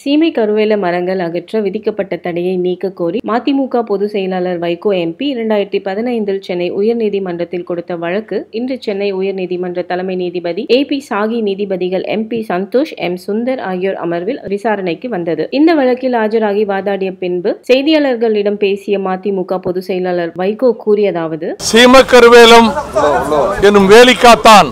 சீமை கருவேல மரங்கள் அகற்ற விதிக்கப்பட்ட தடையை நீக்க கோரி மதிமுக பொதுச் செயலாளர் வைகோ எம்பி இரண்டாயிரத்தி பதினைந்தில் சென்னை உயர்நீதிமன்றத்தில் கொடுத்த வழக்கு இன்று சென்னை உயர்நீதிமன்ற தலைமை நீதிபதி ஏ பி சாகி நீதிபதிகள் M P Santhosh M Sundar ஆகியோர் அமர்வில் விசாரணைக்கு வந்தது இந்த வழக்கில் ஆஜராகி வாதாடிய பின்பு செய்தியாளர்களிடம் பேசிய மதிமுக பொதுச் செயலாளர் வைகோ கூறியதாவது சீமக்கருவேலம் என்னும் வேலிக்காத்தான்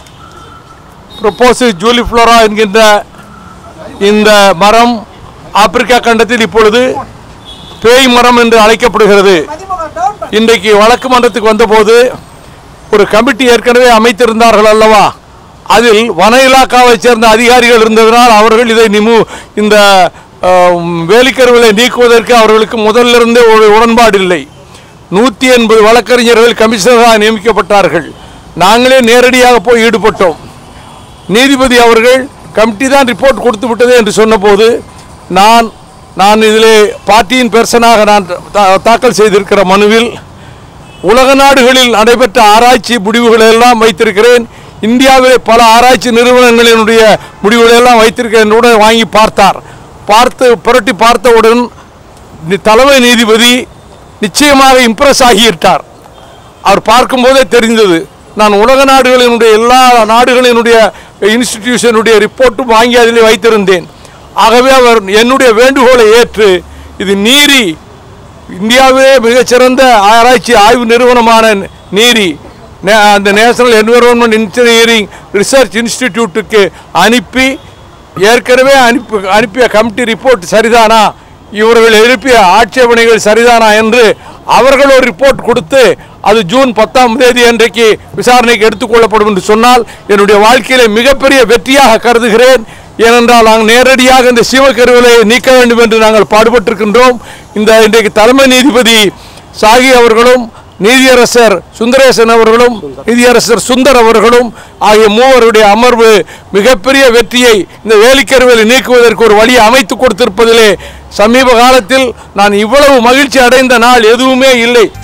ப்ரொபோசிஸ் ஜூலிஃப்ளோரா என்கின்ற இந்த மரம் ஆப்பிரிக்கா கண்டத்தில் இப்பொழுது பேய் மரம் என்று அழைக்கப்படுகிறது இன்றைக்கு வழக்கு மன்றத்துக்கு வந்தபோது ஒரு கமிட்டி ஏற்கனவே அமைத்திருந்தார்கள் அல்லவா அதில் வன இலாக்காவைச் சேர்ந்த அதிகாரிகள் இருந்ததனால் அவர்கள் இதை நிமு இந்த ஆம், வேலிக்கருவிலை நீக்குவதற்கு அவர்களுக்கு முதலிலிருந்தே ஒரு உடன்பாடு இல்லை நூற்றி எண்பது வழக்கறிஞர்கள் கமிஷனராக நியமிக்கப்பட்டார்கள் நாங்களே நேரடியாக போய் ஈடுபட்டோம் நீதிபதி அவர்கள் கமிட்டி தான் ரிப்போர்ட் கொடுத்து விட்டது என்று சொன்னபோது நான் நான் இதிலே பார்ட்டியின் பெர்சனாக நான் தா- தாக்கல் செய்திருக்கிற மனுவில் உலக நாடுகளில் நடைபெற்ற ஆராய்ச்சி முடிவுகளை எல்லாம் வைத்திருக்கிறேன் இந்தியாவிலே பல ஆராய்ச்சி நிறுவனங்களினுடைய முடிவுகளை எல்லாம் வைத்திருக்கிறேன் என்னுடன் வாங்கி பார்த்தார் பார்த்து புரட்டி பார்த்தவுடன் நி- தலைமை நீதிபதி நிச்சயமாக இம்ப்ரெஸ் ஆகிவிட்டார் அவர் பார்க்கும்போதே தெரிந்தது நான் உலக நாடுகளினுடைய எல்லா நாடுகளினுடைய இன்ஸ்டிடியூஷனுடைய ரிப்போர்ட்டும் வாங்கி அதில் வைத்திருந்தேன் ஆகவே அவர் என்னுடைய வேண்டுகோளை ஏற்று இது நீரி இந்தியாவிலே மிகச்சிறந்த ஆராய்ச்சி ஆய்வு நிறுவனமான நீரி நே- அந்த நேஷனல் என்விரான்மெண்ட் இன்ஜினியரிங் ரிசர்ச் இன்ஸ்டிடியூட்டுக்கு அனுப்பி ஏற்கனவே அனுப்பி அனுப்பிய கமிட்டி ரிப்போர்ட் சரிதானா இவர்கள் எழுப்பிய ஆட்சேபனைகள் சரிதானா என்று அவர்கள் ஒரு ரிப்போர்ட் கொடுத்து அது ஜூன் பத்தாம் தேதி அன்றைக்கு விசாரணைக்கு எடுத்துக்கொள்ளப்படும் என்று சொன்னால் என்னுடைய வாழ்க்கையிலே மிகப்பெரிய வெற்றியாக கருதுகிறேன் ஏனென்றால் நாங்கள் நேரடியாக இந்த சிவக்கருவிலை நீக்க வேண்டும் என்று நாங்கள் பாடுபட்டிருக்கின்றோம் இந்த இன்றைக்கு தலைமை நீதிபதி சாகி அவர்களும் நீதியரசர் சுந்தரேசன் அவர்களும் நீதியரசர் சுந்தர் அவர்களும் ஆகிய மூவருடைய அமர்வு மிகப்பெரிய வெற்றியை இந்த வேலிக்கருவிலை நீக்குவதற்கு ஒரு வழியை அமைத்து கொடுத்திருப்பதிலே சமீப காலத்தில் நான் இவ்வளவு மகிழ்ச்சி அடைந்த நாள் எதுவுமே இல்லை